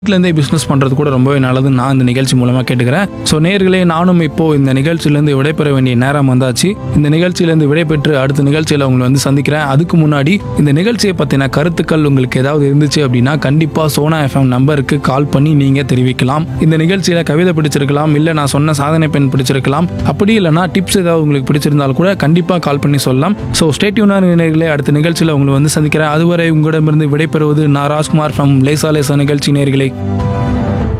வீட்டிலேருந்தே business பண்ணுறது கூட ரொம்பவே நல்லதுன்னு நான் இந்த நிகழ்ச்சி மூலமாக கேட்டுக்கிறேன் ஸோ நேர்களே நானும் இப்போ இந்த நிகழ்ச்சியிலேருந்து விடைபெற வேண்டிய நேரம் வந்தாச்சு இந்த நிகழ்ச்சியிலேருந்து விடைபெற்று அடுத்த நிகழ்ச்சியில் உங்களை வந்து சந்திக்கிறேன் அதுக்கு முன்னாடி இந்த நிகழ்ச்சியை பற்றின கருத்துக்கள் உங்களுக்கு ஏதாவது இருந்துச்சு அப்படின்னா கண்டிப்பாக சோனா எஃப்எம் நம்பருக்கு கால் பண்ணி நீங்கள் தெரிவிக்கலாம் இந்த நிகழ்ச்சியில் கவிதை பிடிச்சிருக்கலாம் இல்லை நான் சொன்ன சாதனை பெண் பிடிச்சிருக்கலாம் அப்படி இல்லைனா டிப்ஸ் ஏதாவது உங்களுக்கு பிடிச்சிருந்தால் கூட கண்டிப்பாக கால் பண்ணி சொல்லலாம் ஸோ ஸ்டேட்யூனான நேர்களே அடுத்த நிகழ்ச்சியில் உங்களை வந்து சந்திக்கிறேன் அதுவரை உங்களிடமிருந்து விடைபெறுவது நான் ராஜ்குமார் ஃப்ரம் லேசா லேசா நிகழ்ச்சி நேர்களே